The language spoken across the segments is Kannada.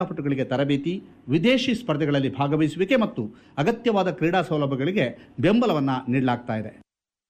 ಕ್ರೀಡಾಪಟುಗಳಿಗೆ ತರಬೇತಿ ವಿದೇಶಿ ಸ್ಪರ್ಧೆಗಳಲ್ಲಿ ಭಾಗವಹಿಸುವಿಕೆ ಮತ್ತು ಅಗತ್ಯವಾದ ಕ್ರೀಡಾ ಸೌಲಭ್ಯಗಳಿಗೆ ಬೆಂಬಲವನ್ನು ನೀಡಲಾಗ್ತಾ ಇದೆ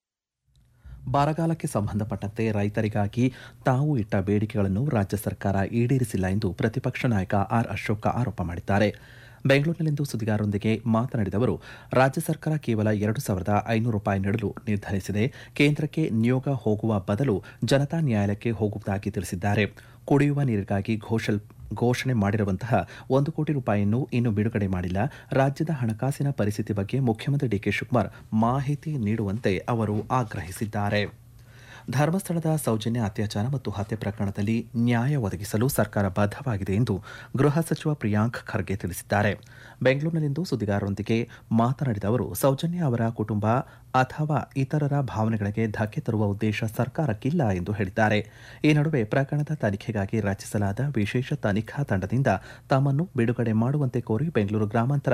ಬರಗಾಲಕ್ಕೆ ಸಂಬಂಧಪಟ್ಟಂತೆ ರೈತರಿಗಾಗಿ ತಾವು ಇಟ್ಟ ಬೇಡಿಕೆಗಳನ್ನು ರಾಜ್ಯ ಸರ್ಕಾರ ಈಡೇರಿಸಿಲ್ಲ ಎಂದು ಪ್ರತಿಪಕ್ಷ ನಾಯಕ ಆರ್ ಅಶೋಕ ಆರೋಪ ಮಾಡಿದ್ದಾರೆ ಬೆಂಗಳೂರಿನಲ್ಲಿಂದು ಸುದ್ದಿಗಾರರೊಂದಿಗೆ ಮಾತನಾಡಿದ ಅವರು ರಾಜ್ಯ ಸರ್ಕಾರ ಕೇವಲ ಎರಡು ಸಾವಿರದ ಐನೂರು ರೂಪಾಯಿ ನೀಡಲು ನಿರ್ಧರಿಸಿದೆ ಕೇಂದ್ರಕ್ಕೆ ನಿಯೋಗ ಹೋಗುವ ಬದಲು ಜನತಾ ನ್ಯಾಯಾಲಯಕ್ಕೆ ಹೋಗುವುದಾಗಿ ತಿಳಿಸಿದ್ದಾರೆ ಕುಡಿಯುವ ನೀರಿಗಾಗಿ ಘೋಷಲ್ ಘೋಷಣೆ ಮಾಡಿರುವಂತಹ ಒಂದು ಕೋಟಿ ರೂಪಾಯಿಯನ್ನು ಇನ್ನೂ ಬಿಡುಗಡೆ ಮಾಡಿಲ್ಲ ರಾಜ್ಯದ ಹಣಕಾಸಿನ ಪರಿಸ್ಥಿತಿ ಬಗ್ಗೆ ಮುಖ್ಯಮಂತ್ರಿ ಡಿಕೆ ಶಿವಕುಮಾರ್ ಮಾಹಿತಿ ನೀಡುವಂತೆ ಅವರು ಆಗ್ರಹಿಸಿದ್ದಾರೆ ಧರ್ಮಸ್ಥಳದ ಸೌಜನ್ಯ ಅತ್ಯಾಚಾರ ಮತ್ತು ಹತ್ಯೆ ಪ್ರಕರಣದಲ್ಲಿ ನ್ಯಾಯ ಒದಗಿಸಲು ಸರ್ಕಾರ ಬದ್ಧವಾಗಿದೆ ಎಂದು ಗೃಹ ಸಚಿವ ಪ್ರಿಯಾಂಕ್ ಖರ್ಗೆ ತಿಳಿಸಿದ್ದಾರೆ ಬೆಂಗಳೂರಿನಲ್ಲಿಂದು ಸುದ್ದಿಗಾರರೊಂದಿಗೆ ಮಾತನಾಡಿದ ಅವರು ಸೌಜನ್ಯ ಅವರ ಕುಟುಂಬ ಅಥವಾ ಇತರರ ಭಾವನೆಗಳಿಗೆ ಧಕ್ಕೆ ತರುವ ಉದ್ದೇಶ ಸರ್ಕಾರಕ್ಕಿಲ್ಲ ಎಂದು ಹೇಳಿದ್ದಾರೆ ಈ ನಡುವೆ ಪ್ರಕರಣದ ತನಿಖೆಗಾಗಿ ರಚಿಸಲಾದ ವಿಶೇಷ ತನಿಖಾ ತಂಡದಿಂದ ತಮ್ಮನ್ನು ಬಿಡುಗಡೆ ಮಾಡುವಂತೆ ಕೋರಿ ಬೆಂಗಳೂರು ಗ್ರಾಮಾಂತರ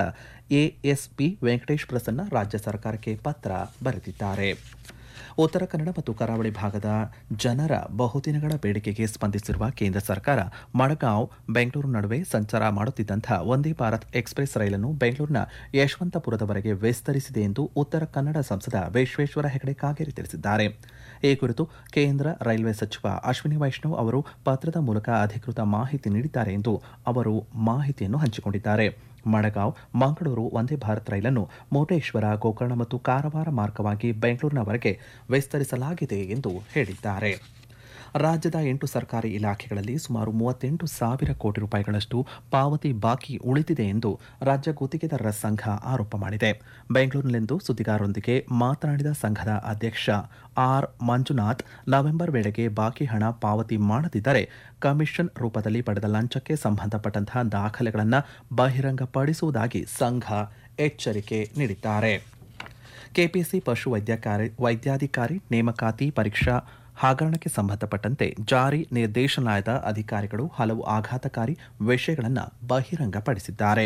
ಎಎಸ್ಪಿ ವೆಂಕಟೇಶ್ ಪ್ರಸನ್ನ ರಾಜ್ಯ ಸರ್ಕಾರಕ್ಕೆ ಪತ್ರ ಬರೆದಿದ್ದಾರೆ ಉತ್ತರ ಕನ್ನಡ ಮತ್ತು ಕರಾವಳಿ ಭಾಗದ ಜನರ ಬಹುದಿನಗಳ ಬೇಡಿಕೆಗೆ ಸ್ಪಂದಿಸಿರುವ ಕೇಂದ್ರ ಸರ್ಕಾರ ಮಡಗಾಂವ್ ಬೆಂಗಳೂರು ನಡುವೆ ಸಂಚಾರ ಮಾಡುತ್ತಿದ್ದಂಥ ವಂದೇ ಭಾರತ್ ಎಕ್ಸ್ಪ್ರೆಸ್ ರೈಲನ್ನು ಬೆಂಗಳೂರಿನ ಯಶವಂತಪುರದವರೆಗೆ ವಿಸ್ತರಿಸಿದೆ ಎಂದು ಉತ್ತರ ಕನ್ನಡ ಸಂಸದ ವಿಶ್ವೇಶ್ವರ ಹೆಗಡೆ ಕಾಗೇರಿ ತಿಳಿಸಿದ್ದಾರೆ ಈ ಕುರಿತು ಕೇಂದ್ರ ರೈಲ್ವೆ ಸಚಿವ ಅಶ್ವಿನಿ ವೈಷ್ಣವ್ ಅವರು ಪತ್ರದ ಮೂಲಕ ಅಧಿಕೃತ ಮಾಹಿತಿ ನೀಡಿದ್ದಾರೆ ಎಂದು ಅವರು ಮಾಹಿತಿಯನ್ನು ಹಂಚಿಕೊಂಡಿದ್ದಾರೆ ಮಡಗಾಂವ್ ಮಂಗಳೂರು ವಂದೇ ಭಾರತ್ ರೈಲನ್ನು ಮುರುಡೇಶ್ವರ ಗೋಕರ್ಣ ಮತ್ತು ಕಾರವಾರ ಮಾರ್ಗವಾಗಿ ಬೆಂಗಳೂರಿನವರೆಗೆ ವಿಸ್ತರಿಸಲಾಗಿದೆ ಎಂದು ಹೇಳಿದ್ದಾರೆ ರಾಜ್ಯದ ಎಂಟು ಸರ್ಕಾರಿ ಇಲಾಖೆಗಳಲ್ಲಿ ಸುಮಾರು ಮೂವತ್ತೆಂಟು ಸಾವಿರ ಕೋಟಿ ರೂಪಾಯಿಗಳಷ್ಟು ಪಾವತಿ ಬಾಕಿ ಉಳಿದಿದೆ ಎಂದು ರಾಜ್ಯ ಗುತ್ತಿಗೆದಾರರ ಸಂಘ ಆರೋಪ ಮಾಡಿದೆ ಬೆಂಗಳೂರಿನಲ್ಲಿಂದು ಸುದ್ದಿಗಾರರೊಂದಿಗೆ ಮಾತನಾಡಿದ ಸಂಘದ ಅಧ್ಯಕ್ಷ ಆರ್ ಮಂಜುನಾಥ್ ನವೆಂಬರ್ ವೇಳೆಗೆ ಬಾಕಿ ಹಣ ಪಾವತಿ ಮಾಡದಿದ್ದರೆ ಕಮಿಷನ್ ರೂಪದಲ್ಲಿ ಪಡೆದ ಲಂಚಕ್ಕೆ ಸಂಬಂಧಪಟ್ಟಂತಹ ದಾಖಲೆಗಳನ್ನು ಬಹಿರಂಗಪಡಿಸುವುದಾಗಿ ಸಂಘ ಎಚ್ಚರಿಕೆ ನೀಡಿದ್ದಾರೆ ಕೆಪಿಎಸ್ಸಿ ಪಶು ವೈದ್ಯಕಾರಿ ವೈದ್ಯಾಧಿಕಾರಿ ನೇಮಕಾತಿ ಪರೀಕ್ಷಾ ಹಗರಣಕ್ಕೆ ಸಂಬಂಧಪಟ್ಟಂತೆ ಜಾರಿ ನಿರ್ದೇಶನಾಲಯದ ಅಧಿಕಾರಿಗಳು ಹಲವು ಆಘಾತಕಾರಿ ವಿಷಯಗಳನ್ನು ಬಹಿರಂಗಪಡಿಸಿದ್ದಾರೆ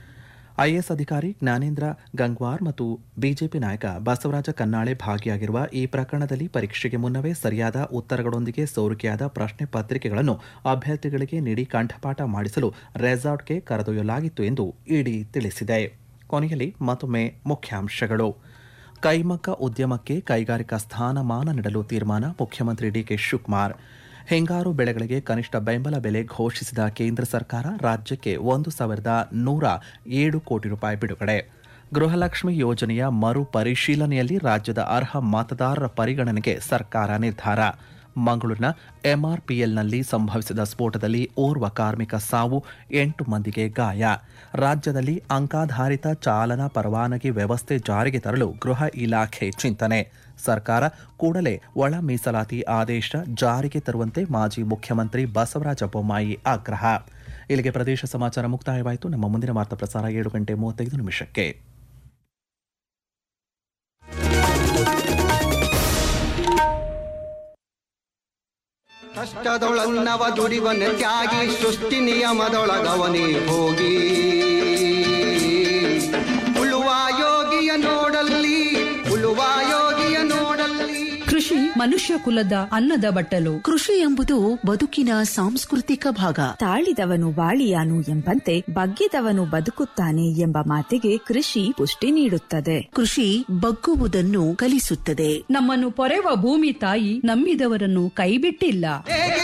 ಐಎಎಸ್ ಅಧಿಕಾರಿ ಜ್ಞಾನೇಂದ್ರ ಗಂಗ್ವಾರ್ ಮತ್ತು ಬಿಜೆಪಿ ನಾಯಕ ಬಸವರಾಜ ಕನ್ನಾಳೆ ಭಾಗಿಯಾಗಿರುವ ಈ ಪ್ರಕರಣದಲ್ಲಿ ಪರೀಕ್ಷೆಗೆ ಮುನ್ನವೇ ಸರಿಯಾದ ಉತ್ತರಗಳೊಂದಿಗೆ ಸೋರಿಕೆಯಾದ ಪ್ರಶ್ನೆ ಪತ್ರಿಕೆಗಳನ್ನು ಅಭ್ಯರ್ಥಿಗಳಿಗೆ ನೀಡಿ ಕಂಠಪಾಠ ಮಾಡಿಸಲು ರೆಸಾರ್ಟ್ಗೆ ಕರೆದೊಯ್ಯಲಾಗಿತ್ತು ಎಂದು ಇಡಿ ತಿಳಿಸಿದೆ ಕೊನೆಯಲ್ಲಿ ಮತ್ತೊಮ್ಮೆ ಮುಖ್ಯಾಂಶಗಳು ಕೈಮಗ್ಗ ಉದ್ಯಮಕ್ಕೆ ಕೈಗಾರಿಕಾ ಸ್ಥಾನಮಾನ ನೀಡಲು ತೀರ್ಮಾನ ಮುಖ್ಯಮಂತ್ರಿ ಡಿಕೆ ಶಿವಕುಮಾರ್ ಹಿಂಗಾರು ಬೆಳೆಗಳಿಗೆ ಕನಿಷ್ಠ ಬೆಂಬಲ ಬೆಲೆ ಘೋಷಿಸಿದ ಕೇಂದ್ರ ಸರ್ಕಾರ ರಾಜ್ಯಕ್ಕೆ ಒಂದು ಸಾವಿರದ ನೂರ ಏಳು ಕೋಟಿ ರೂಪಾಯಿ ಬಿಡುಗಡೆ ಗೃಹಲಕ್ಷ್ಮಿ ಯೋಜನೆಯ ಮರು ಪರಿಶೀಲನೆಯಲ್ಲಿ ರಾಜ್ಯದ ಅರ್ಹ ಮತದಾರರ ಪರಿಗಣನೆಗೆ ಸರ್ಕಾರ ನಿರ್ಧಾರ ಮಂಗಳೂರಿನ ಎಂಆರ್ಪಿಎಲ್ನಲ್ಲಿ ಸಂಭವಿಸಿದ ಸ್ಫೋಟದಲ್ಲಿ ಓರ್ವ ಕಾರ್ಮಿಕ ಸಾವು ಎಂಟು ಮಂದಿಗೆ ಗಾಯ ರಾಜ್ಯದಲ್ಲಿ ಅಂಕಾಧಾರಿತ ಚಾಲನಾ ಪರವಾನಗಿ ವ್ಯವಸ್ಥೆ ಜಾರಿಗೆ ತರಲು ಗೃಹ ಇಲಾಖೆ ಚಿಂತನೆ ಸರ್ಕಾರ ಕೂಡಲೇ ಒಳ ಮೀಸಲಾತಿ ಆದೇಶ ಜಾರಿಗೆ ತರುವಂತೆ ಮಾಜಿ ಮುಖ್ಯಮಂತ್ರಿ ಬಸವರಾಜ ಬೊಮ್ಮಾಯಿ ಆಗ್ರಹ ಇಲ್ಲಿಗೆ ಪ್ರದೇಶ ಸಮಾಚಾರ ಮುಕ್ತಾಯವಾಯಿತು ನಮ್ಮ ಮುಂದಿನ ವಾರ್ತಾ ಪ್ರಸಾರ ಏಳು ಗಂಟೆ ಮೂವತ್ತೈದು ನಿಮಿಷಕ್ಕೆ ಕಷ್ಟದೊಳನ್ನವ ದುಡಿವನ ತ್ಯಾಗಿ ಸೃಷ್ಟಿ ನಿಯಮದೊಳಗವನೇ ಹೋಗಿ ಉಳುವ ಯೋಗಿಯ ನೋಡಲ್ಲಿ ಉಳುವ ಯೋಗಿಯ ನೋಡಲ್ಲಿ ಕೃಷಿ ಮನುಷ್ಯ ಕುಲದ ಅನ್ನದ ಬಟ್ಟಲು ಕೃಷಿ ಎಂಬುದು ಬದುಕಿನ ಸಾಂಸ್ಕೃತಿಕ ಭಾಗ ತಾಳಿದವನು ಬಾಳಿಯಾನು ಎಂಬಂತೆ ಬಗ್ಗಿದವನು ಬದುಕುತ್ತಾನೆ ಎಂಬ ಮಾತಿಗೆ ಕೃಷಿ ಪುಷ್ಟಿ ನೀಡುತ್ತದೆ ಕೃಷಿ ಬಗ್ಗುವುದನ್ನು ಕಲಿಸುತ್ತದೆ ನಮ್ಮನ್ನು ಪೊರೆವ ಭೂಮಿ ತಾಯಿ ನಂಬಿದವರನ್ನು ಕೈಬಿಟ್ಟಿಲ್ಲ